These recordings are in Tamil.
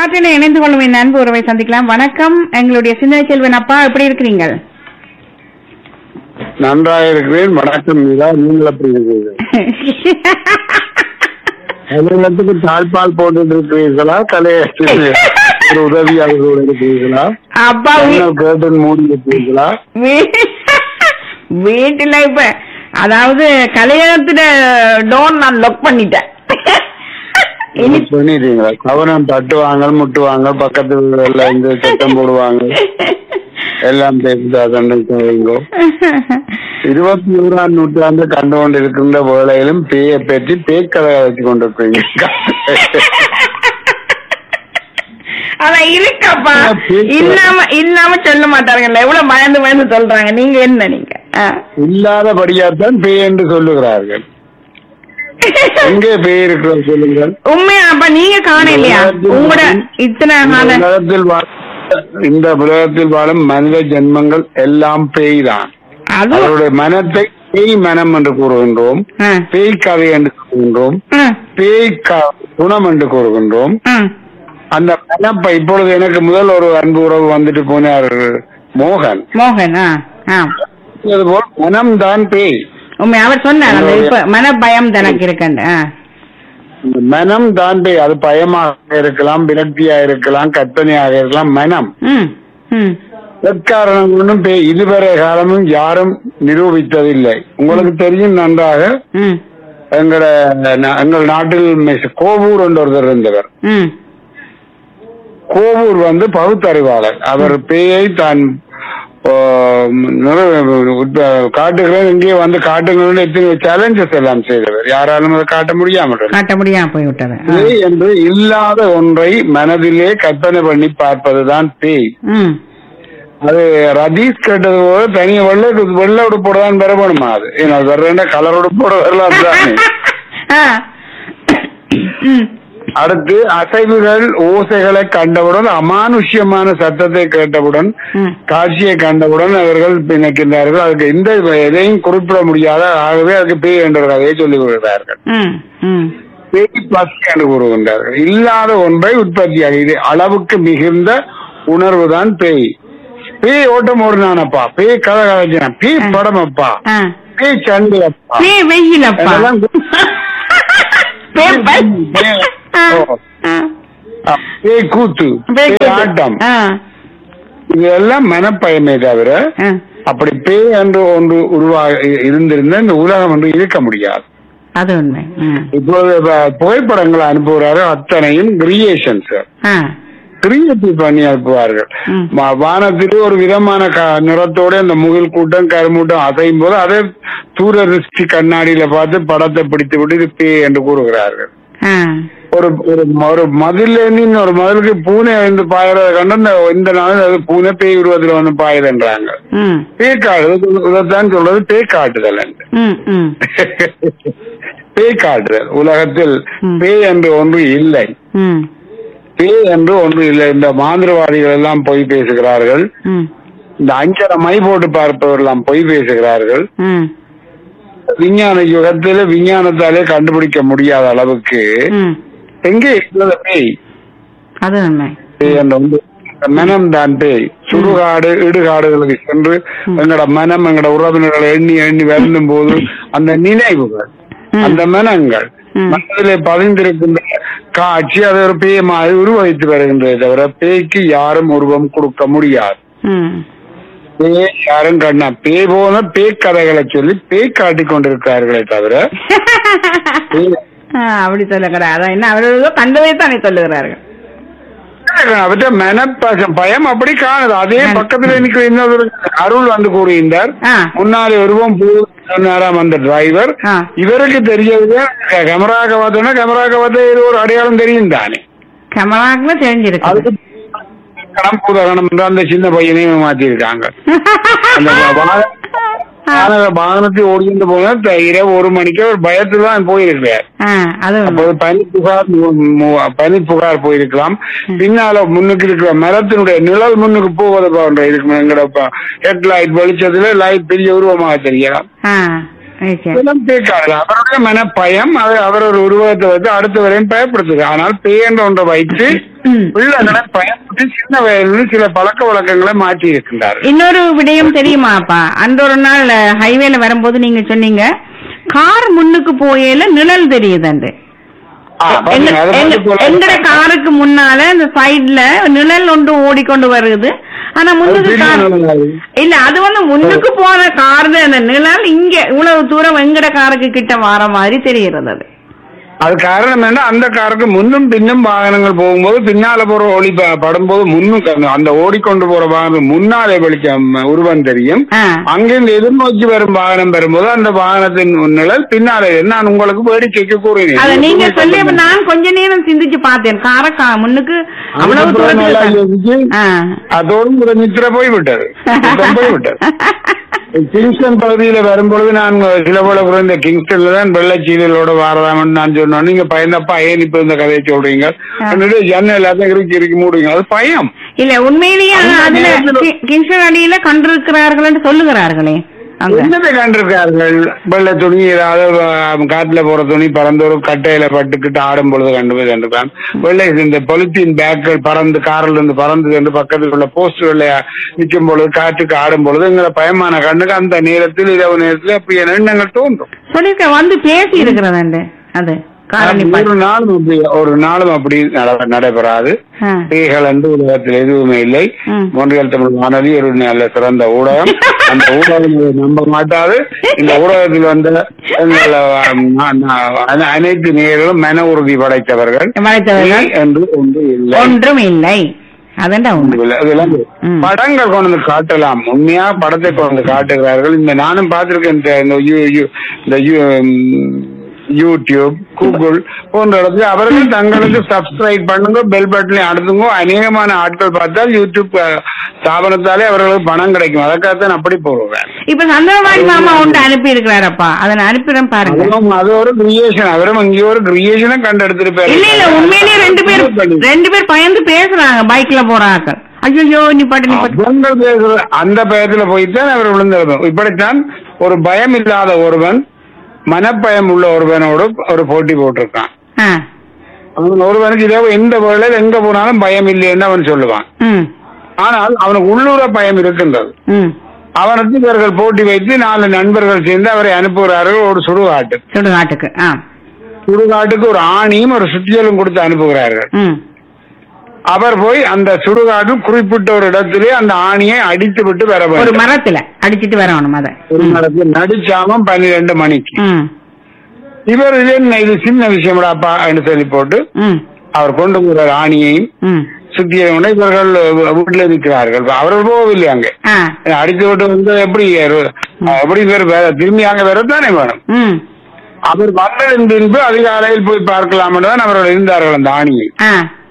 காற்றினை இணைந்து கொள்ளும் என் அன்பு உறவை சந்திக்கலாம் வணக்கம் எங்களுடைய சின்ன செல்வன் அப்பா எப்படி இருக்கிறீங்கள் நன்றாக இருக்கிறேன் வணக்கம் மீரா நீங்கள் எப்படி இருக்கிறீர்கள் அலுவலகத்துக்கு தாழ்பால் போட்டுட்டு இருக்கிறீர்களா தலையை ஒரு உதவியாளர்களோடு இருக்கிறீர்களா அப்பா வீ- கேட்டன் மூடி இருக்கிறீர்களா வீ- வீட்டுல இப்ப அதாவது கல்யாணத்துல டோன் நான் லொக் பண்ணிட்டேன் இனி பண்ணிட்டீங்களா கவனம் தட்டுவாங்க முட்டுவாங்க பக்கத்து வீடுகள்ல இருந்து சத்தம் போடுவாங்க எல்லாம் பேசுதா கண்டுங்க இருபத்தி ஓராம் நூற்றாண்டு கண்டு கொண்டிருக்கின்ற வேளையிலும் பேயை பற்றி பேக்கதை வச்சு கொண்டிருக்கீங்க ஆனா இருக்கப்பா இல்லாம இல்லாம சொல்ல மாட்டாங்கல்ல எவ்வளவு பயந்து பயந்து சொல்றாங்க நீங்க என்ன நீங்க ஆ. இல்லாதபடியாத்தான் பேய் என்று சொல்லுகிறார்கள் எங்கே பேய் இருக்கிறது சொல்லுங்கள் உண்மையா அப்ப நீங்க காணலையா உங்களோட இத்தனை இந்த கால உலகத்தில் வா- இந்த உலகத்தில் வாழும் மனித ஜென்மங்கள் எல்லாம் பேய் தான் அது அவருடைய மனத்தை பேய் மனம் என்று கூறுகின்றோம் ஆ, பேய் கதை என்று கூறுகின்றோம் ஆ, பேய் க- குணம் என்று கூறுகின்றோம் ஆ. அந்த மனப்பை இப்பொழுது எனக்கு முதல் ஒரு அன்பு உறவு வந்துட்டு போனார் மோகன் மோகன் ஆ ஆ அதுபோல் மனம்தான் பேய் உண்மை அவர் சொன்னார் அந்த இப்ப மன பயம் தனக்கு இருக்குன்னு ஆ. இந்த மனம் தான் பேய் அது பயமாக இருக்கலாம் விரக்தியா இருக்கலாம் கற்பனையாக இருக்கலாம் மனம் ம் ம் எக்காரணம் கொண்டும் பேய் இதுவரை காலமும் யாரும் நிரூபித்ததில்லை உங்களுக்கு தெரியும் நன்றாக ம் எங்கட நா- எங்கள் நாட்டில் மிஸ் கோவூர் என்ற ஒருத்தர் இருந்தவர் ம் கோவூர் வந்து பகுத்தறிவாளர் அவர் பேயை தான் ஆ, நிறு- உட்ப- காட்டுகிறேன் இங்கே வந்து காட்டுங்கள் எத்தனை சேலஞ்சஸ் எல்லாம் செய்தவர் யாராலும் அதை காட்ட முடியாமல் இருந்தது. காட்ட முடியாம போய்விட்டது ஆ. பேய் என்று இல்லாத ஒன்றை மனதிலே கற்பனை பண்ணி பார்ப்பதுதான் பேய் ம் அது ரதீஷ் கேட்டது போல தனி வெள்ளை உடு- வெள்ளை உடுப்போட தான் பெறப்படுமா அது ஏன்னா வேற கலர் உடுப்போட வரலாம் தானே ஆ. ம் அடுத்து அசைவுகள் ஓசைகளை கண்டவுடன் அமானுஷ்யமான சத்தத்தை கேட்டவுடன் ம் காட்சியை கண்டவுடன் அவர்கள் நினைக்கின்றார்கள் அதுக்கு எந்த எதையும் குறிப்பிட முடியாத ஆகவே அதுக்கு பேய் என்ற ஒரு கதையை சொல்லி வருகிறார்கள் ம் ம் பேய் பசி என்று கூறுகின்றார்கள் இல்லாத ஒன்றை உற்பத்தியாக இது அளவுக்கு மிகுந்த உணர்வு தான் பேய் பேய் ஓட்டம் ஓடினானப்பா பேய் கதை கதைச்சான் பேய் படம் அப்பா ஆ பேய் சண்டை அப்பா பே வெயிலப்பா இதெல்லாம் பே பை பேய் ஆ, ஓ. ஆ. ஆ, பேய் கூத்து பே பேய் ஆட்டம் ஆ இதெல்லாம் மனப்பயமே தவிர ஆ. அப்படி பேய் என்று ஒன்று உருவாக இருந்திருந்த இந்த உலகம் என்று இருக்க முடியாது அது உண்மை ம். இப்போது ப- புகைப்படங்களை அனுப்புகிறாரு அத்தனையும் கிரியேஷன்ஸ் ஆ கிரியேட்டிவ் பண்ணி அனுப்புவார்கள் ம். வா- வானத்தில் ஒரு விதமான க- நிறத்தோட அந்த முகில் கூட்டம் கருமூட்டம் அசையும் போது அதே தூர திருஷ்டி கண்ணாடியில பார்த்து படத்தை பிடித்து விட்டு இது பேய் என்று கூறுகிறார்கள் ஆ ஒரு ஒரு ஒரு மதில் நின்னு ஒரு மதிலுக்கு பூனை வந்து பாயறத கண்டு இந்த இந்த நாள் அது பூனை பேய் உருவத்தில் வந்து பாயுதுன்றாங்க ம் பேய் காட்டுதல் இதைத்தான் சொல்றது பேய் காட்டுதல் என்று ம் ம் பேய் காட்டுதல் உலகத்தில் ம். பேய் என்று ஒன்று இல்லை ம் பேய் என்று ஒன்று இல்லை இந்த மாந்திரவாதிகள் எல்லாம் பொய் பேசுகிறார்கள் ம் இந்த அஞ்சரை மை போட்டு பார்ப்பவர் எல்லாம் பொய் பேசுகிறார்கள் ம் விஞ்ஞான யுகத்தில விஞ்ஞானத்தாலே கண்டுபிடிக்க முடியாத அளவுக்கு ம் எங்கே இருக்கிறது பேய் அது உண்மை பேய் என்ற வந்து மனம் தான் பேய் சுடுகாடு இடுகாடுகளுக்கு சென்று எங்கட மனம் எங்கட உறவினர்களை எண்ணி எண்ணி வருந்தும் போது அந்த நினைவுகள் ம். அந்த மனங்கள் ம். மனதிலே பதிந்திருக்கின்ற காட்சி அதை ஒரு பேய் மாதிரி உருவகித்து வருகின்றதை தவிர பேய்க்கு யாரும் உருவம் கொடுக்க முடியாது ம் பேய் யாரும் கண்ணா பேய் போல பேய் கதைகளை சொல்லி பேய் காட்டிக் கொண்டிருக்கிறார்களே தவிர பேய் ஆ, அப்படி சொல்லக்கூடாது அதான் என்ன அவர்கள் கண்டதை தானே சொல்லுகிறார்கள் அவற்ற மனப்பசம் பயம் அப்படி காணுது அதே ம். பக்கத்துல நிக்கிற இன்னொரு அருள் வந்து கூறுகின்றார் ஆ முன்னாலே உருவம் நேரம் அந்த டிரைவர் ஆ. இவருக்கு தெரியறது கேமராக்க பார்த்தோன்னா கேமராக்க பார்த்து ஏதோ ஒரு அடையாளம் தெரியும் தானே கமலாக்குன்னு தெரிஞ்சிருக்கு அதுக்கு கணம் பூதகணம் என்று அந்த சின்ன பையனையும் மாத்திருக்காங்க அந்த வா- வாகன- வாகனத்தை ஓடிட்டு போனா த- இரவு ஒரு மணிக்கு ஒரு பயத்துல தான் போயிருக்கிறார் ஆ அது உண்மை. அப்போது பனி புகார் மு- மு- பனி புகார் போயிருக்கலாம் பின்னால முன்னுக்கு இருக்கிற மரத்தினுடைய நிழல் முன்னுக்கு போவது போன்ற இருக்கும் எங்கட ஹெட் லைட் வெளிச்சத்துல லைட் பெரிய உருவமாக தெரியலாம் ஆ சரி. இதெல்லாம் பேக்காது அவருடைய மனப்பயம் அது அவர் ஒரு உருவத்தை வந்து அடுத்த வரையும் பயப்படுத்துது ஆனால் பேய் என்ற ஒன்றை வைத்து ம். பிள்ளைகளை பயன்படுத்தி சின்ன வயதில் சில பழக்க வழக்கங்களை மாற்றி இருக்கின்றார் இன்னொரு விடயம் தெரியுமாப்பா அந்த ஒரு நாள் ஹைவேல வரும்போது நீங்க சொன்னீங்க கார் முன்னுக்கு போயேல நிழல் தெரியுது அந்த ஆ, பாத்தீங்க, அது வந்து போல- எங்கட காருக்கு முன்னால அந்த சைடுல நிழல் ஒன்று ஓடிக்கொண்டு வருது ஆனா அது முன்னுக்கு பெரிய கார் நிழல். இல்ல அது வந்து முன்னுக்கு போன கார் அந்த நிழல் இங்க இவ்வளவு தூரம் எங்கட காருக்கு கிட்ட வர மாதிரி தெரிகிறது அது அது காரணம் என்ன அந்த காருக்கு முன்னும் பின்னும் வாகனங்கள் போகும்போது பின்னால போற ஒளி ப- படும்போது முன்னும் க- அந்த ஓடிக்கொண்டு போற வாகனம் முன்னாலே வெளிச்சம் உருவம் தெரியும் ஆ. அங்கிருந்து எதிர்நோக்கி வரும் வாகனம் வரும்போது அந்த வாகனத்தின் நிழல் பின்னாலே இருந்து நான் உங்களுக்கு வேடிக்கைக்கு அத கூறினேன் நீங்க சொல்லி அப்ப நான் கொஞ்ச நேரம் சிந்திச்சு பார்த்தேன் கார கா- முன்னுக்கு அவ்வளவு அதுக்கப்புறம் நல்லா தூரத்துக்கு யோசிச்சு, ஆ. அதோடு ஒரு நித்திர போய்விட்டது சுத்தம் போய்விட்டது கிங்ஸ்டன் பகுதியில வரும்பொழுது நான் சில போல கூட இந்த கிங்ஸ்டன்ல தான் வெள்ளச்சீலோட வாரதாமன்னு நான் சொன்னோம் நீங்க பயந்தப்பா ஏன் இப்ப இந்த கதையை சொல்றீங்க என்னுடைய ஜன்னல் எல்லாத்தையும் இறுக்கி இறுக்கி மூடுங்க அது பயம் இல்ல உண்மையிலேயே அந்த அதுல நேரத்துல- கி- கிங்ஸ்டன் அடியில கண்டிருக்கிறார்கள் என்று சொல்லுகிறார்களே அங்க என்னத்தை கண்டிருக்கார்கள் வெள்ளை துணி ஏதாவது அஹ், காட்டுல போற துணி பறந்து ஒரு கட்டையில பட்டுக்கிட்டு ஆடும் பொழுது கண்டு போய் கண்டிருக்கான் வெள்ளை இந்த பொலித்தீன் பேக்கள் பறந்து காரில் இருந்து பறந்து சென்று பக்கத்தில் உள்ள போஸ்டர்ல நிற்கும் பொழுது காற்றுக்கு ஆடும் பொழுது எங்களை பயமான கண்ணுக்கு அந்த நேரத்தில் இரவு நேரத்தில் அப்படி எண்ணங்கள் தோன்றும் சொல்லிருக்க வந்து பேசி இருக்கிறது அது காரணி ஒரு நாளும் அப்படி ஒரு நாளும் அப்படி நட- நடைபெறாது ஆ. பேய்கள் என்று உலகத்தில் எதுவுமே இல்லை ம். மொன்றியல் தமிழ் வானொலி ஒரு நல்ல சிறந்த ஊடகம் அந்த ஊடகம் இதை நம்ப மாட்டாது இந்த ஊடகத்தில் வந்த எங்கள், ஆம், நா- நா- அனைத்து நேர்களும் மன உறுதி படைத்தவர்கள் மறைத்தவர்கள் பேய் என்று ஒன்று இல்லை ஒன்றும் இல்லை அதண்டா உண்மை இல்லை. இதெல்லாம் ம். படங்கள் கொண்டு வந்து காட்டலாம் உண்மையா படத்தை கொண்டு வந்து காட்டுகிறார்கள் இந்த நானும் பார்த்திருக்கேன் இந்த- இந்த யூ- யூ- இந்த யூ- ம், யூடியூப் கூகுள் போன்ற இடத்துல அவர்கள் தங்களுக்கு சப்ஸ்கிரைப் பண்ணுங்க பெல் பட்டனை அடுத்துங்க அநேகமான ஆட்கள் பார்த்தால் யூடியூப் அஹ், ஸ்தாபனத்தாலே அவர்களுக்கு பணம் கிடைக்கும் அதற்காகத்தான் அப்படி போடுவேன் இப்ப சந்திரபாடி மாமா ஒன்று அனுப்பி இருக்கிறாரப்பா அதை நான் அனுப்பிடுறேன் பாருங்க அதுவும் அது ஒரு கிரியேஷன் அவரும் இங்கே ஒரு கிரியேஷனை கண்டெடுத்திருப்பாரு இல்ல இல்ல உண்மையிலேயே ரெண்டு பேர் ரெண்டு பேர் பயந்து பேசுறாங்க பைக்ல போறாங்க ஐயோ நிப்பாட்டு நிப்பாட்டு அவங்க பேசுற அந்த பயத்துல போய்த்தான் அவர் விழுந்திருந்தோம் இப்படித்தான் ஒரு பயம் இல்லாத ஒருவன் மனப்பயம் உள்ள ஒருவனோடு ஒரு போட்டி போட்டிருக்கான் ஆ. அவன் ஒருவனுக்கு இரவு எந்த வேளையில் எங்க போனாலும் பயம் இல்லைன்னு அவன் சொல்லுவான் ம் ஆனால் அவனுக்கு உள்ளூர பயம் இருக்கின்றது ம் அவனுக்கு இவர்கள் போட்டி வைத்து நாலு நண்பர்கள் சேர்ந்து அவரை அனுப்புகிறார்கள் ஒரு சுடுகாட்டு சுடுகாட்டுக்கு ஆ சுடுகாட்டுக்கு ஒரு ஆணியும் ஒரு சுத்தியலும் கொடுத்து அனுப்புகிறார்கள் ம் அவர் போய் அந்த சுடுகாட்டு குறிப்பிட்ட ஒரு இடத்திலே அந்த ஆணியை அடித்து விட்டு வர ஒரு வேண்டும் மரத்துல அடிச்சிட்டு வரணும் அத ஒரு மரத்தில் நடிச்சாமம் பன்னிரெண்டு மணிக்கு ம் இவர் இது என்ன இது சின்ன விஷயம்டாப்பா சொல்லி போட்டு ம் அவர் கொண்டு போகிற ஆணியையும் ம் சுத்தியவனை இவர்கள் வீட்டில் நிற்கிறார்கள் அவர்கள் போகவில்லை அங்கே ஆ அடித்து விட்டு வந்து எப்படி ஏறு- எப்படி இவர் வேற திரும்பி அங்க வரத்தானே வேணும் ம் அவர் வந்ததன் பின்பு அதிகாலையில் போய் பார்க்கலாம் தான் அவர்கள் இருந்தார்கள் அந்த ஆணியை ஆ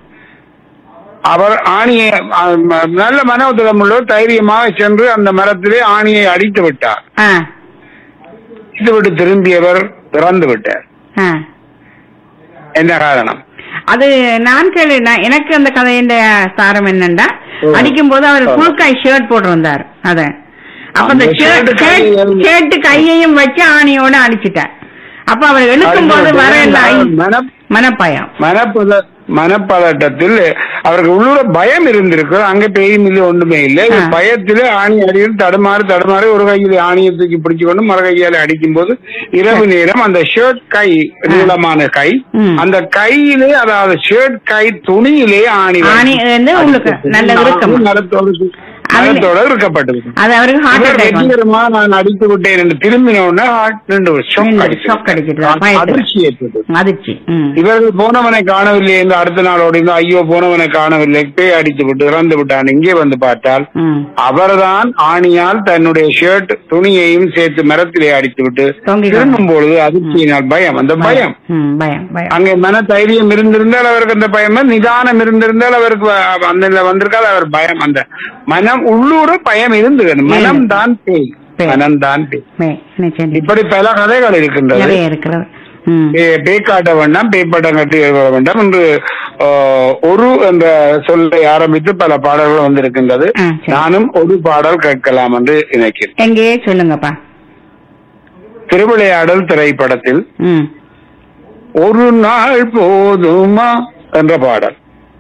அவர் ஆணியை அ, ம- நல்ல மனோதரம் உள்ளவர் தைரியமாக சென்று அந்த மரத்திலே ஆணியை அடித்து விட்டார் ஆ அடித்து விட்டு திரும்பியவர் இறந்து விட்டார் ஆ என்ன காரணம் அது நான் கேளு நான் எனக்கு அந்த கதையின் சாரம் என்னண்டா ஓ. அடிக்கும் போது அவர் ஆ. புழுக்காய் ஷர்ட் போட்டிருந்தார் அத அப்ப அந்த அந்த ஷர்ட் shirt கையையும் ஷர்ட் கையையும் வச்சு ஆணியோட அடிச்சிட்டார் அப்ப அவர் எழுக்கும் போது வர எல்லாம் மன மனப்பயம் மனப்பத மனப்பதட்டத்தில் அவருக்கு உள்ளூர பயம் இருந்திருக்கு அங்க பேயும் இல்லை ஒண்ணுமே இல்லை ஆ. பயத்திலே ஆணி அடியில் தடுமாறி தடுமாறி ஒரு கையில் ஆணியை தூக்கி பிடிச்சு கொண்டு மறு கையால அடிக்கும் போது இரவு நேரம் அந்த ஷர்ட் கை நீளமான கை ம். அந்த கையிலே அதாவது ஷர்ட் கை துணியிலே ஆணி ஆணி வந்து உங்களுக்கு நல்ல இறுக்கம். மரத்தோடு அதுல- மரத்தோட இருக்கப்பட்டது அது அவருக்கு ஹார்ட் இவர் அட்டாக் வெற்றிகரமா நான் அடித்து விட்டேன் என்று திரும்பின உடனே heart நின்று ஷாக் ஷாக் அடிச்சிட்டு அடிச்சது அதிர்ச்சி ஏற்பட்டது அதிர்ச்சி ம் இவர்கள் போனவனை காணவில்லை என்று அடுத்த நாள் ஓடிந்து ஐயோ போனவனை காணவில்லை பேய் அடித்து விட்டு இறந்து விட்டான் இங்கே வந்து பார்த்தால் ம் அவர்தான் ஆணியால் தன்னுடைய ஷர்ட் துணியையும் சேர்த்து மரத்திலே அடித்து விட்டு தொங்கிக் திரும்பும் பொழுது அதிர்ச்சியினால் பயம் அந்த பயம் ம் பயம் பயம் அங்கே மன தைரியம் இருந்திருந்தால் அவருக்கு அந்த பயம் நிதானம் இருந்திருந்தால் அவருக்கு வ- அந்த வந்திருக்கால் அவர் பயம் அந்த மனம் உள்ளூர பயம் இருந்தது மனம் தான் பேய் பேய். மனம் தான் பேய் மே நிச்சயம் இப்படி பல கதைகள் இருக்கின்றது நிறைய இருக்கிறது ம் பே- பேய் காட்ட வேண்டாம் பேய் பட்டம் கட்டி எழுத வேண்டாம் என்று ஆ, ஒரு என்ற சொல்லை ஆரம்பித்து பல பாடல்கள் வந்திருக்கின்றது ஆ, சரி. நானும் ஒரு பாடல் கேட்கலாம் என்று நினைக்கிறேன் எங்கேயே சொல்லுங்கப்பா திருவிளையாடல் திரைப்படத்தில் ம் ஒரு நாள் போதுமா என்ற பாடல்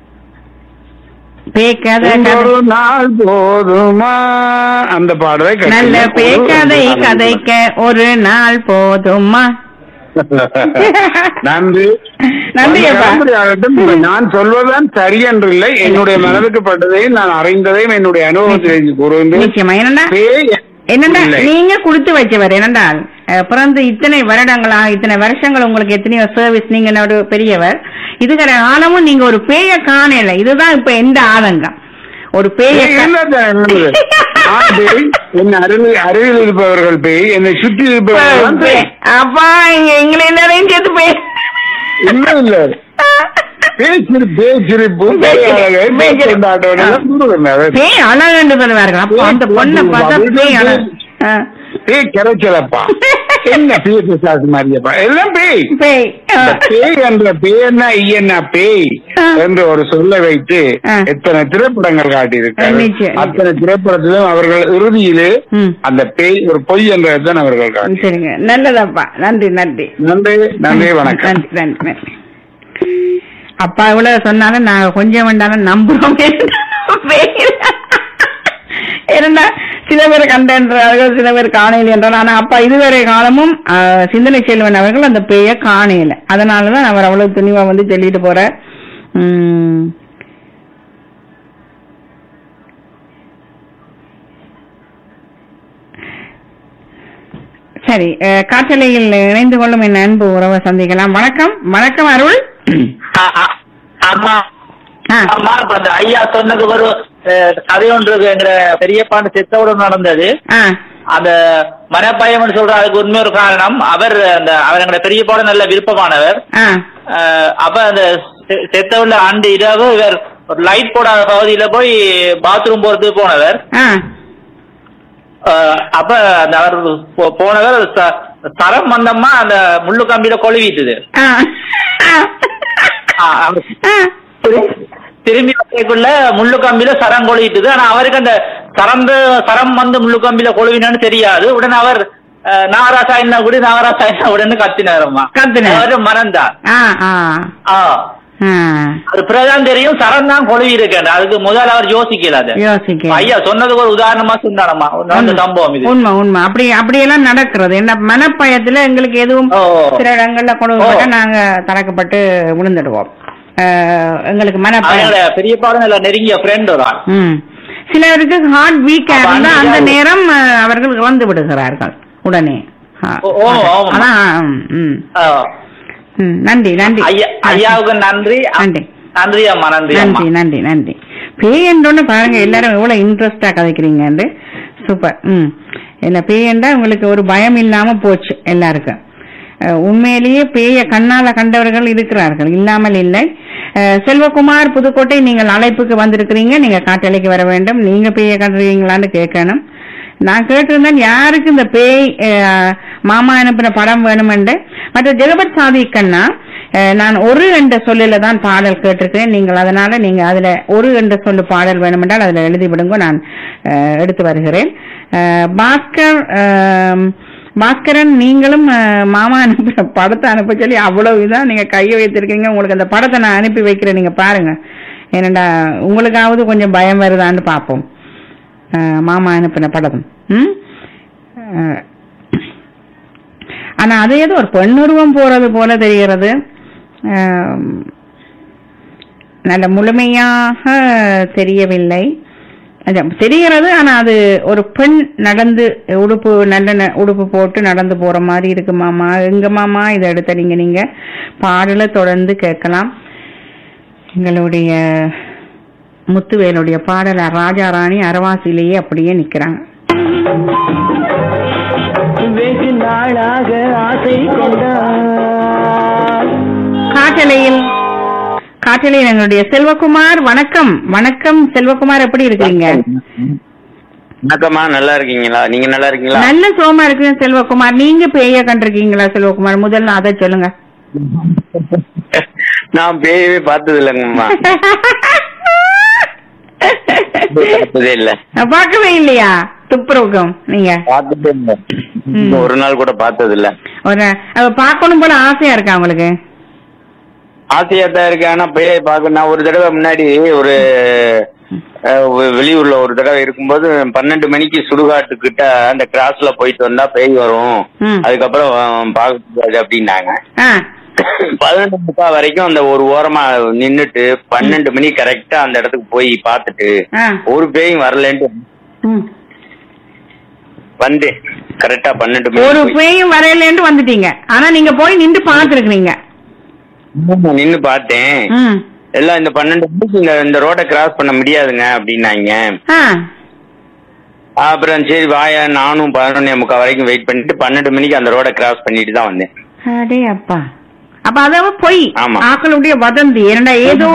பேய் கதை கதை ஒரு நாள் போதுமா அந்த பாடலை கேட்டீங்க. நல்ல பேய் கதை ஒரு நாள் கதைக்க ஒரு நாள் போதுமா நன்றி நன்றி அப்பா. கலந்துரையாடட்டும். இப்ப நான் சொல்வதுதான் சரி என்று இல்லை என்னுடைய மனதுக்கு பட்டதையும் நான் அறிந்ததையும் என்னுடைய அனுபவத்திலிருந்து கூறுகின்றேன் நிச்சயமா என்னண்டா பேய் என்னண்டா இல்லை. நீங்க கொடுத்து வச்சவர் என்னண்டால் அஹ், பிறந்து இத்தனை வருடங்களா இத்தனை வருஷங்கள் உங்களுக்கு எத்தனையோ சர்வீஸ் நீங்க என்ன ஒரு பெரியவர் இதுகிற காலமும் நீங்க ஒரு பேய காணல இதுதான் இப்ப எந்த ஆதங்கம் ஒரு பேய பேய் கா- இல்லை தான் என்னது. நான் பேய், என் அருகில் அருகில் இருப்பவர்கள் பேய் என்னை சுற்றி இருப்பவர்கள் தான் பேய். அப்பா இங்க எங்களை எல்லாரையும் சேர்த்து பேய் இல்லை இல்லை பேச்சிரு பேச்சிருப்பு பேய் அழகு, பேய் கொண்டாட்டம் எல்லாம் கூறுவேன் அதை. பேய் அழகுன்னு சொல்லுவார்கள் அப்ப அந்த பொண்ணை பார்த்தா பேய் அழகு ஆ. பேய் கிடைச்சலப்பா என்ன பேய் பிசாசு மாதிரியப்பா எல்லாம் பேய் பேய் ஆ. இந்த பேய் என்ற பேய்னா ஐயன்னா பேய் ஆ. என்று ஒரு சொல்ல வைத்து ஆ. எத்தனை திரைப்படங்கள் காட்டியிருக்காரு நிச்சயம். அத்தனை திரைப்படத்திலும் அவர்கள் இறுதியிலே ம். அந்த பேய் ஒரு பொய் என்றதான் அவர்கள் காட்டி சரிங்க நல்லதப்பா நன்றி நன்றி நன்றி நன்றி வணக்கம் நன்றி நன்றி நன்றி அப்பா இவ்வளவு சொன்னாலும் நாங்க கொஞ்சம் வேண்டாலும் நம்புறோம் ஏன்னா சில பேர் கண்டன்றார்கள் சில பேர் காணையில் என்றால் ஆனா அப்பா இதுவரை காலமும் ஆ, சிந்தனை செல்வன் அவர்கள் அந்த பேய காணையில அதனாலதான் அவர் அவ்வளவு துணிவா வந்து சொல்லிட்டு போற உம் சரி அஹ், காற்றலையில் இணைந்து கொள்ளும் என் அன்பு உறவை சந்திக்கலாம் வணக்கம் வணக்கம் அருள் ஆ- ஆ- ஆமா ஆ, ஆமா இப்ப அந்த ஐயா சொன்னது ஒரு அஹ், கதை ஒன்று இருக்கு. எங்க பெரியப்பாண்டு செத்தவுடன் நடந்தது ஆ, அந்த மனப்பயம்னு சொல்ற அதுக்கு உண்மை ஒரு காரணம் அவர் அந்த அவர் எங்க பெரியப்பாட நல்ல விருப்பமானவர் ஆ, அஹ், அப்ப அந்த செ- செத்தவுள்ள ஆண்டு இரவு இவர் ஒரு லைட் போடாத பகுதியில போய் பாத்ரூம் போறதுக்கு போனவர் ஆ, அஹ், அப்ப அந்த அவர் போ- போனவர் ச- தரம் வந்தம்மா அந்த முள்ளு கம்பியில கொழுவிட்டுது ஆ, ஆ, ஆ, அவர் ஆ, திரும்பி வரக்குள்ள முள்ளு கம்பியில சரம் கொழுவிட்டுது ஆனா அவருக்கு அந்த சரந்து சரம் வந்து முள்ளு கம்பியில கொழுவினான்னு தெரியாது உடனே அவர் அஹ், நாகராசா என்ன கூட நாகராசா என்ன உடனே கத்தினாரம்மா கத்தினார். அவரு மறந்தார் ஆ, ஆ, ஆ ஆ. அது பிறகுதான் தெரியும் சரம் தான் கொழுவி இருக்கேன் அதுக்கு முதல்ல அவர் யோசிக்கல அது யோசிக்க ஐயா சொன்னதுக்கு ஒரு உதாரணமா சொன்னாரம்மா நடந்த உண்மை, சம்பவம் இது உண்மை உண்மை அப்படி அப்படியெல்லாம் நடக்கிறது என்ன மனப்பயத்துல எங்களுக்கு எதுவும் ஓ. சில இடங்கள்ல கொடுக்கப்பட்ட ஓ. நாங்க தரக்கப்பட்டு விழுந்துடுவோம் அஹ், எங்களுக்கு மனப்பயம் அவங்களோட பெரியப்பாடு நல்ல நெருங்கிய ஃப்ரெண்ட் ஒரு ஆள் ம். சிலருக்கு ஹார்ட் வீக்கா அப்ப இருந்தா அந்த அன்னைக்கு நேரம் அஹ், அவர்கள் இறந்து விடுகிறார்கள் உடனே ஆ. ஓ, ஓ, ஆமாம். அதான் ம், ம். ஆ. ம், நன்றி நன்றி ஐயா ஐயாவுக்கு நன்றி நன்றி நன்றி அம்மா நன்றி அம்மா நன்றி நன்றி நன்றி பேயன்றோன்னு பாருங்க எல்லாரும் எவ்வளவு இன்ட்ரெஸ்டா கதைக்கிறீங்கன்னு சூப்பர் ம் என்ன பேயண்டா உங்களுக்கு ஒரு பயம் இல்லாம போச்சு எல்லாருக்கும் அஹ், உண்மையிலேயே பேய கண்ணால கண்டவர்கள் இருக்கிறார்கள் இல்லாமல் இல்லை அஹ், செல்வகுமார் புதுக்கோட்டை நீங்கள் அழைப்புக்கு வந்திருக்கிறீங்க நீங்க காட்டலைக்கு வர வேண்டும் நீங்க பேய கண்டுறீங்களான்னு கேட்கணும் நான் கேட்டிருந்தேன் யாருக்கு இந்த பேய் அஹ், மாமா அனுப்பின படம் வேணுமென்று மற்ற ஜெகபத் சாதிக்கண்ணா அஹ், நான் ஒரு என்ற சொல்லில தான் பாடல் கேட்டிருக்கிறேன் நீங்கள் அதனால நீங்க அதுல ஒரு என்ற சொல்லு பாடல் வேணுமென்றால் அதுல எழுதி விடுங்க நான் அஹ், எடுத்து வருகிறேன் அஹ், பாஸ்கர் அஹ், பாஸ்கரன் நீங்களும் அஹ், மாமா அனுப்ப படத்தை அனுப்ப சொல்லி அவ்வளவு இதான் நீங்க கையை வைத்திருக்கீங்க உங்களுக்கு அந்த படத்தை நான் அனுப்பி வைக்கிறேன் நீங்க பாருங்க ஏனண்டா உங்களுக்காவது கொஞ்சம் பயம் வருதான்னு பார்ப்போம் அஹ், மாமா அனுப்பின படம் ம் அஹ், ஆனா அது ஏதோ ஒரு பெண்ணுருவம் போறது போல தெரிகிறது அஹ், நல்ல முழுமையாக தெரியவில்லை அது தெரிகிறது ஆனா அது ஒரு பெண் நடந்து உடுப்பு நல்ல ந- உடுப்பு போட்டு நடந்து போற மாதிரி இருக்கு மாமா எங்க மாமா இதை எடுத்தீங்க நீங்க பாடல தொடர்ந்து கேட்கலாம் எங்களுடைய முத்துவேலுடைய பாடலர் ராஜா ராணி அரவாசிலேயே அப்படியே நிக்கிறாங்க வெகு நாளாக ஆசை கொண்டார் காட்டலையில் காட்டலையில் எங்களுடைய செல்வகுமார் வணக்கம் வணக்கம் செல்வகுமார் எப்படி இருக்கீங்க வணக்கம்மா நல்லா இருக்கீங்களா நீங்க நல்லா இருக்கீங்களா நல்ல சோமா இருக்கு செல்வகுமார் நீங்க பேய கண்டிருக்கீங்களா செல்வகுமார் முதல்ல அதை சொல்லுங்க நான் பேயவே பார்த்தது இல்லைங்கம்மா பார்த்ததே இல்ல பார்க்கவே இல்லையா துப்புரவுக்கும் நீங்க பார்த்துட்டு இருந்தேன். ம். ஒரு நாள் கூட பார்த்தது இல்ல ஒரு அது பார்க்கணும் போல ஆசையா இருக்கா உங்களுக்கு ஆசையா தான் இருக்கு ஆனா பேயை பார்க்க நான் ஒரு தடவை முன்னாடி ஒரு அஹ், வெ- வெளியூர்ல ஒரு தடவை இருக்கும்போது பன்னெண்டு மணிக்கு சுடுகாட்டுக்கிட்ட அந்த கிராஸ்ல போயிட்டு வந்தா பேய் வரும் ம். அதுக்கப்புறம் அஹ், பார்க்க முடியாது அப்படின்னாங்க ஆ பதினொன்று முக்கா வரைக்கும் அந்த ஒரு ஓரமா நின்னுட்டு பன்னெண்டு மணி கரெக்டா அந்த இடத்துக்கு போய் பார்த்துட்டு ஆ ஒரு பேயும் வரலன்ட்டு ம். வந்தேன் கரெக்டா பன்னெண்டு ஒரு மணி பேயும் வரையிலேன்னு வந்துட்டீங்க ஆனா நீங்க போய் நின்று பாத்துருக்கீங்க நின்னு பார்த்தேன் ம் எல்லாம் இந்த பன்னெண்டு மணிக்கு இந்த இந்த ரோட கிராஸ் பண்ண முடியாதுங்க அப்படின்னாங்க ஆ அப்புறம் சரி வாயா நானும் பதினொன்னே முக்கா வரைக்கும் வெயிட் பண்ணிட்டு பன்னெண்டு மணிக்கு அந்த ரோட கிராஸ் பண்ணிட்டு தான் வந்தேன் அடே அப்பா அப்ப அதாவது பொய் ஆமா. ஆக்களுடைய வதந்தி ஏன்னா ஏதோ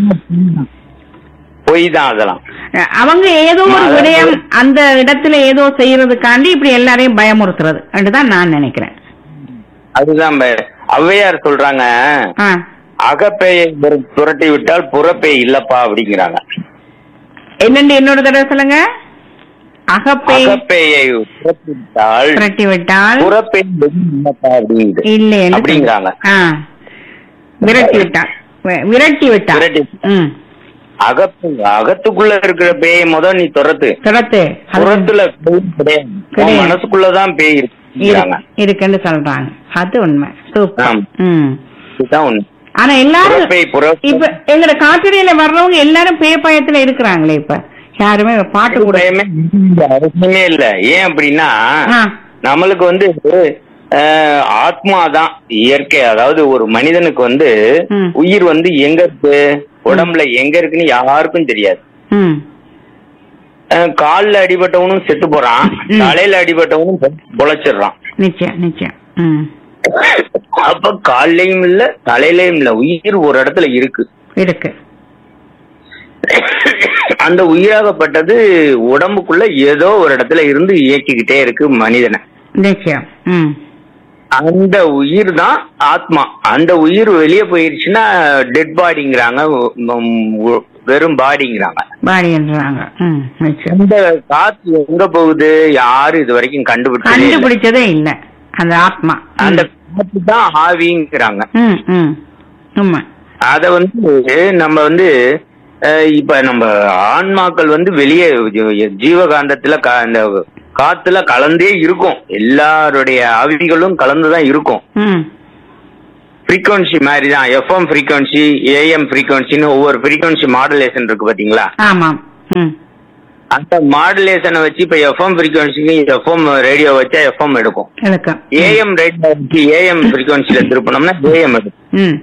போய் தான் அதெல்லாம் அவங்க ஏதோ ஒரு அதாவது- விடயம் அந்த இடத்துல ஏதோ செய்யறதுக்காண்டி இப்படி எல்லாரையும் பயமுறுத்துறது தான் நான் நினைக்கிறேன் அதுதான் ப- ஔவையார் சொல்றாங்க ஆ அகப்பேயை புர- புரட்டி விட்டால் புறப்பேய் இல்லப்பா அப்படிங்கிறாங்க என்னண்டு இன்னொரு தடவை சொல்லுங்க அகப்பேய் அகப்பேயை புரட்டி விட்டால் புரட்டி விட்டால் புறப்பேய் வெறும் இல்லப்பா அப்படிங்குது இல்லை என்று அப்படிங்கிறாங்க ஆ விரட்டி விட்டால் வி- விரட்டி விட்டால் விரட்டி. ம் அகப்பு அகத்துக்குள்ள இருக்கிற பேயை முத நீ துரத்து துரத்து அது புறத்துல பேய் கிடையாது கிடையாது. உன் மனசுக்குள்ளதான் பேய் இருக்குங்கிறாங்க இரு- இருக்குன்னு சொல்றாங்க அது உண்மை சூப்பர் ஆம். ம் இதுதான் உண்மை ஆனா எல்லாரும் புறப்பேய் புற இப்ப எங்கட காட்டுடையில வர்றவங்க எல்லாரும் பேய் பயத்துல இருக்கிறாங்களே இப்ப யாருமே பாட்டு கூட பயமே இல்ல, அவசியமே இல்ல ஏன் அப்படின்னா ஆ, நம்மளுக்கு வந்து அஹ், ஆத்மா தான் இயற்கை அதாவது ஒரு மனிதனுக்கு வந்து ம். உயிர் வந்து எங்க இருக்கு உடம்புல எங்க இருக்குன்னு யாருக்கும் தெரியாது ம் அஹ், கால்ல அடிபட்டவனும் செத்து போறான் ம். தலையில அடிபட்டவனும் பொ- பொழைச்சிடுறான் நிச்சயம் நிச்சயம் ம் அப்ப கால்லயும் இல்ல தலையிலயும் இல்ல உயிர் ஒரு இடத்துல இருக்கு இருக்கு அந்த உயிராகப்பட்டது உடம்புக்குள்ள ஏதோ ஒரு இடத்துல இருந்து இயக்கிக்கிட்டே இருக்கு மனிதனை நிச்சயம் ம் அந்த உயிர் தான் ஆத்மா அந்த உயிர் வெளியே போயிருச்சுன்னா டெட் பாடிங்கிறாங்க வெறும் பாடிங்கிறாங்க பாடின்றாங்க ம் நிச்சயம் அந்த காத்து எங்க போகுது யாரும் இது வரைக்கும் கண்டுபிடிச்சதே இல்ல. கண்டுபிடிச்சதே இல்ல அந்த ஆத்மா ம். அந்த காத்து தான் ஆவிங்கிறாங்க ம் ம் உண்மை அத வந்து நம்ம வந்து அஹ், இப்ப நம்ம ஆன்மாக்கள் வந்து வெளியே ஜீ- ஜீவகாந்தத்துல க- அந்த காத்துல கலந்தே இருக்கும் எல்லாருடைய ஆவிகளும் கலந்துதான் இருக்கும் ம் ஃப்ரீக்வன்சி மாதிரி தான் எஃப்எம் ஃப்ரீக்வன்சி ஏஎம் ஃப்ரீக்வன்சின்னு ஒவ்வொரு ஃப்ரீக்வன்சி மாடுலேஷன் இருக்கு பாத்தீங்களா ஆமாம் ம் அந்த மாடுலேஷனை வச்சு இப்ப எஃப்எம் ஃப்ரீக்வன்சிக்கு எஃப்எம் ரேடியோ வச்சா எஃப்எம் எடுக்கும் இலக்கம் ஏஎம் ரேடியோ வச்சு ஏஎம் ஃப்ரீக்வன்சில திருப்பினோம்னா ஏஎம் எடுக்கும் ம்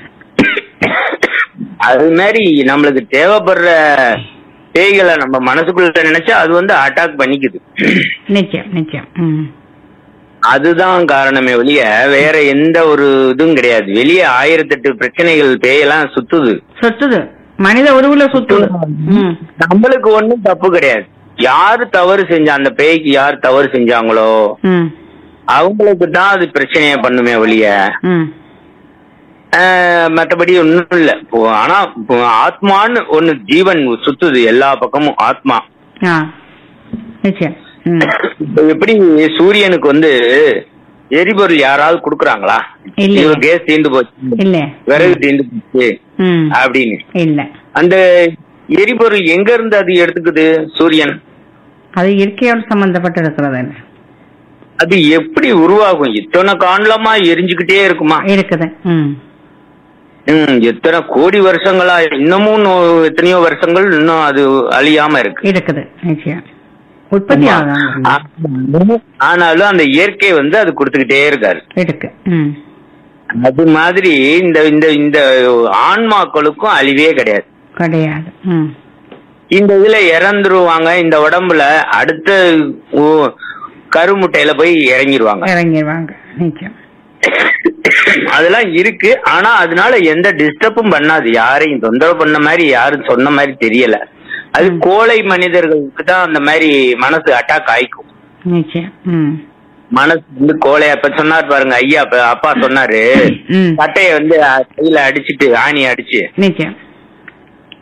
அது மாதிரி நம்மளுக்கு தேவைப்படுற பேய்களை நம்ம மனசுக்குள்ள நினைச்சா அது வந்து அட்டாக் பண்ணிக்குது நிச்சயம் நிச்சயம் ம் அதுதான் காரணமே வெளிய வேற எந்த ஒரு இதுவும் கிடையாது வெளியே ஆயிரத்தெட்டு பிரச்சனைகள் பேயெல்லாம் சுத்துது சுத்துது மனித உருவுல சுத்துது ம் நம்மளுக்கு ஒண்ணும் தப்பு கிடையாது யாரு தவறு செஞ்சா அந்த பேய்க்கு யார் தவறு செஞ்சாங்களோ ம் அவங்களுக்கு தான் அது பிரச்சனையை பண்ணுமே ஒழிய ம் ஆஹ், மத்தபடி ஒண்ணும் இல்ல இப்போ ஆனா இப்போ ஆத்மான்னு ஒண்ணு ஜீவன் சுத்துது எல்லா பக்கமும் ஆத்மா ஆ நிச்சயம் ம் இப்போ எப்படி சூரியனுக்கு வந்து எரிபொருள் யாராவது குடுக்குறாங்களா இல்லையே. இவ கேஸ் தீர்ந்து போச்சு இல்ல விறகு தீர்ந்து போச்சு ம் அப்படின்னு இல்ல அந்த எரிபொருள் எங்க இருந்து அது எடுத்துக்குது சூரியன் அது இயற்கையோடு சம்பந்தப்பட்டு இருக்கிறது இல்ல அது எப்படி உருவாகும் இத்தனை காண்டலமா எரிஞ்சுக்கிட்டே இருக்குமா இருக்குது ம் ம் எத்தனை கோடி வருஷங்களா இன்னமும் நோ- எத்தனையோ வருஷங்கள் இன்னும் அது அழியாம இருக்கு இருக்குது நிச்சயம் உற்பத்தி ஆகுதாங்க ஆ- ஆனாலும் அந்த இயற்கை வந்து அது கொடுத்துக்கிட்டே இருக்காரு இருக்கு ம் அது மாதிரி இந்த இந்த இந்த ஆன்மாக்களுக்கும் அழிவே கிடையாது கிடையாது ம் இந்த இதுல இறந்துருவாங்க இந்த உடம்புல அடுத்த ஓ- கருமுட்டையில போய் இறங்கிருவாங்க இறங்கிடுவாங்க நிச்சயம் அதெல்லாம் இருக்கு ஆனா அதனால எந்த டிஸ்டர்பும் பண்ணாது யாரையும் தொந்தரவு பண்ண மாதிரி யாரும் சொன்ன மாதிரி தெரியல அது கோழை மனிதர்களுக்கு தான் அந்த மாதிரி மனசு அட்டாக் ஆயிக்கும் நிச்சயம் ம் மனசு வந்து கோழை அப்ப சொன்னார் பாருங்க ஐயா அப்ப அப்பா சொன்னாரு ம் சட்டைய வந்து கையில அடிச்சிட்டு ஆணி அடிச்சு நிச்சயம்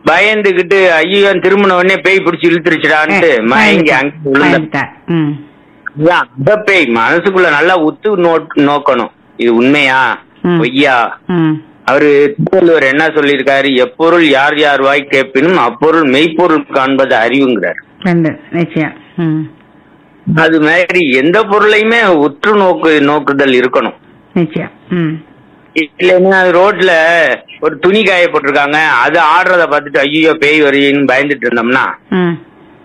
பயந்துகிட்டு ஐயோ திரும்பின உடனே பேய் பிடிச்சி இழுத்துருச்சுடான்ட்டு மயங்கி அங்க விழுந்த பயந்துட்டார். ம் இதுதான் அந்த பேய் மனசுக்குள்ள நல்லா உத்து நோ- நோக்கணும் இது உண்மையா ம். பொய்யா ம் அவரு திருவள்ளுவர் என்ன சொல்லியிருக்காரு எப்பொருள் யார் யார் வாய் கேட்பினும் அப்பொருள் மெய்ப்பொருள் காண்பது அறிவுங்கிறார் ரெண்டு நிச்சயம் ம் அது மாதிரி எந்த பொருளையுமே உற்று நோக்கு நோக்குதல் இருக்கணும் நிச்சயம் ம் இல்லைன்னா ரோட்ல ஒரு துணி காய போட்டிருக்காங்க அது ஆடுறத பார்த்துட்டு ஐயோ பேய் வருதுன்னு பயந்துட்டு இருந்தோம்னா ம்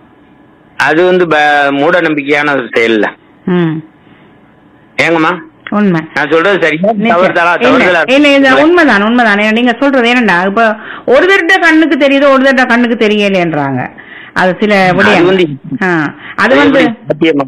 அது வந்து ப- மூட நம்பிக்கையான ஒரு செயல் இல்ல ம் ஏங்கம்மா உண்மை நான் சொல்றது சரியா நிச்சயம். தவறுதலா இல்ல, தவறுதலா இல்ல இது உண்மைதான் உண்மைதான் ஏன்னா நீங்க சொல்றது என்னடா இப்ப ஒரு தட்ட கண்ணுக்கு தெரியுது ஒரு தட்ட கண்ணுக்கு தெரியலன்றாங்க அது சில அது விடயம் வந்து ஆ, அது வந்து சத்தியமா.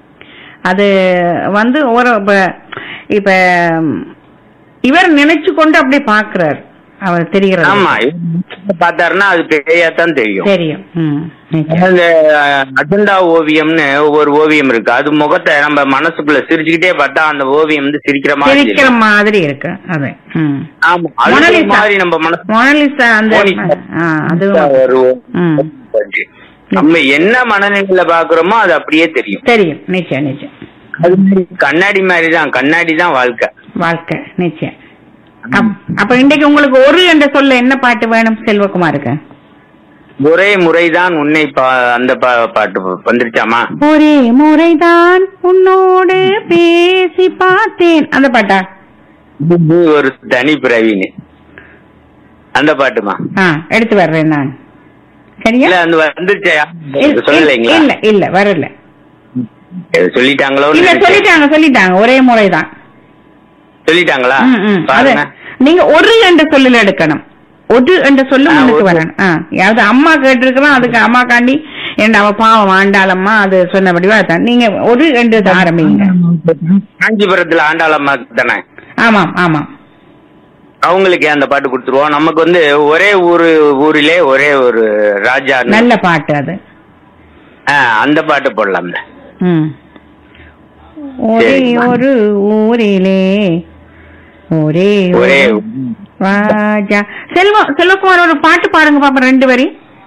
அது வந்து ஒரு இப்ப இப்ப ம், இவர் நினைச்சு கொண்டு அப்படியே பாக்குறார் அவர் தெரிகிறது ஆமா இவர் பார்த்தாருன்னா அது பேயாத்தான் தெரியும் தெரியும் ம், நிச்சயம். அந்த அஹ், அஜெண்டா ஓவியம்னு ஒவ்வொரு ஓவியம் இருக்கு அது முகத்தை நம்ம மனசுக்குள்ள சிரிச்சுக்கிட்டே பார்த்தா அந்த ஓவியம் வந்து சிரிக்கிற மாதிரி சிரிக்கிற தெரியும். மாதிரி இருக்கு அது ம். ஆமா அது ஒரு மொனாலிசா. மாதிரி நம்ம மனசு மொனாலிசா அந்த மோனிகா. ஆ, அது ஒரு ம். நம்ம என்ன மனநிலையில பாக்குறோமோ அது அப்படியே தெரியும் தெரியும் நிச்சயம் நிச்சயம் அது மாதிரி கண்ணாடி மாதிரி தான் கண்ணாடி தான் வாழ்க்கை வாழ்க்கை நிச்சயம் அப்- அப்ப இன்றைக்கு உங்களுக்கு ஒரு என்ற சொல்ல என்ன பாட்டு வேணும் செல்வகுமாருக்கு ஒரே முறைதான் உன்னை பா- அந்த பா- பாட்டு வந்துருச்சாமா ஒரே முறைதான் உன்னோடு பேசி பார்த்தேன் அந்த பாட்டா நீ ஒரு தனி பிறவின்னு அந்த பாட்டுமா ஆ எடுத்து வர்றேன் நான் சரியா இல்ல அந்த வந்துருச்சா இல்ல, சொல்லலைங்களா இல்ல இல்ல வரல சொல்லிட்டாங்களோ இல்ல சொல்லிட்டாங்க சொல்லிட்டாங்க ஒரே முறைதான் சொல்லிட்டாங்களா ம், ம். அது பாருங்க நீங்க ஒரு என்ற சொல்லில் எடுக்கணும் ஒரு என்ற சொல்லு ஆ, முன்னுக்கு ஒரு. வரணும் ஆ, யாவது அம்மா கேட்டிருக்கிறோம் அதுக்கு அம்மா காண்டி என் அவ பாவம் ஆண்டாளம்மா அது சொன்னபடிவா அதான் நீங்க ஒரு என்று ஆரம்பிங்க காஞ்சிபுரத்துல ஆண்டாளம்மா தானே ஆமாம் ஆமாம் அவங்களுக்கு அந்த பாட்டு கொடுத்துருவோம் நமக்கு வந்து ஒரே ஊரு ஊரிலே ஒரே ஒரு ராஜா நல்ல பாட்டு அது அந்த பாட்டு போடலாம்ல ம் ஒரே சரிம்மா. ஒரு ஊரிலே ஒரே ஒரே ஒரு ராஜா செல்வம் செல்வகுமார் ஒரு பாட்டு பாடுங்க பாப்பா ரெண்டு வரி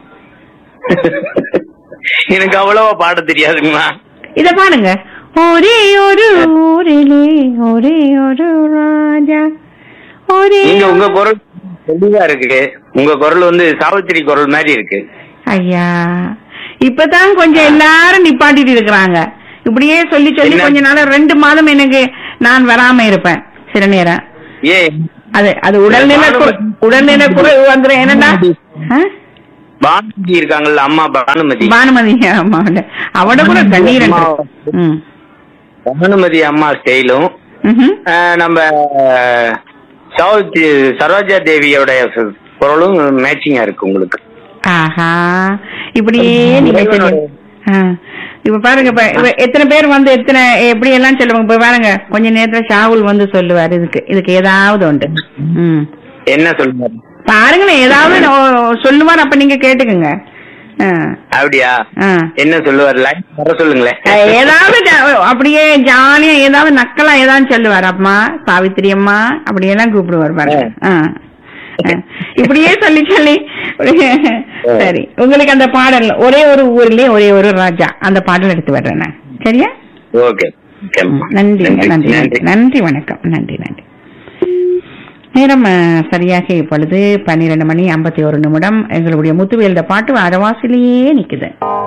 எனக்கு அவ்வளவா பாட தெரியாதுங்கம்மா இத பாருங்க ஒரே ஒரு ஊரிலே ஒரே ஒரு ராஜா ஒரே நீங்க உங்க குரல் தெளிவா இருக்கு உங்க குரல் வந்து சாவித்திரி குரல் மாதிரி இருக்கு ஐயா இப்பதான் கொஞ்சம் எல்லாரும் நிப்பாட்டிட்டு இருக்கிறாங்க இப்படியே சொல்லி சொல்லி என்ன? கொஞ்ச நாள் ரெண்டு மாதம் எனக்கு நான் வராம இருப்பேன் சில நேரம் ஏ அது அது உடல்நிலை கு- உடல்நிலை குறைவு வந்துடும் என்னடா ஆ? பானுமதி இருக்காங்கல்ல அம்மா பானுமதி பானுமதி அம்மா அவட கூட கண்ணீர் ம் பானுமதி அம்மா ஸ்டைலும் ம்ஹும். நம்ம சாவித்ரி சரோஜா தேவியோட குரலும் மேட்சிங்கா இருக்கு உங்களுக்கு ஆஹா இப்படியே நீங்க சொல்லி ஆ. இப்ப பாருங்க இப்ப இப்ப எத்தனை பேர் வந்து எத்தனை எப்படி எல்லாம் சொல்லுவாங்க இப்ப பாருங்க கொஞ்ச நேரத்துல ஷாகுல் வந்து சொல்லுவார் இதுக்கு இதுக்கு ஏதாவது உண்டு ம் என்ன சொல்லுங்க பாருங்களேன் ஏதாவது நோ- சொல்லுவார் அப்ப நீங்க கேட்டுக்குங்க ஆ. அப்படியா ஆ. என்ன சொல்லுவார் லைன் வர சொல்லுங்களேன் அஹ் ஏதாவது ஜா- அப்படியே ஜாலியா ஏதாவது நக்கலா ஏதாவது சொல்லுவார் அம்மா சாவித்திரி அம்மா அப்படியெல்லாம் கூப்பிடுவார் பாருங்க ஆ. ஆ. இப்படியே சொல்லி சொல்லி சரி உங்களுக்கு அந்த பாடல் ஒரே ஒரு ஊர்லயே ஒரே ஒரு ராஜா அந்த பாடல் எடுத்து வர்றேன் நான். சரியா ஓகே நன்றி நன்றி நன்றி நன்றி வணக்கம் நன்றி நன்றி நேரம் அஹ், சரியாக இப்பொழுது பன்னிரண்டு மணி ஐம்பத்தி ஒரு நிமிடம் எங்களுடைய முத்துவேல்ட பாட்டு அரவாசிலேயே நிக்குது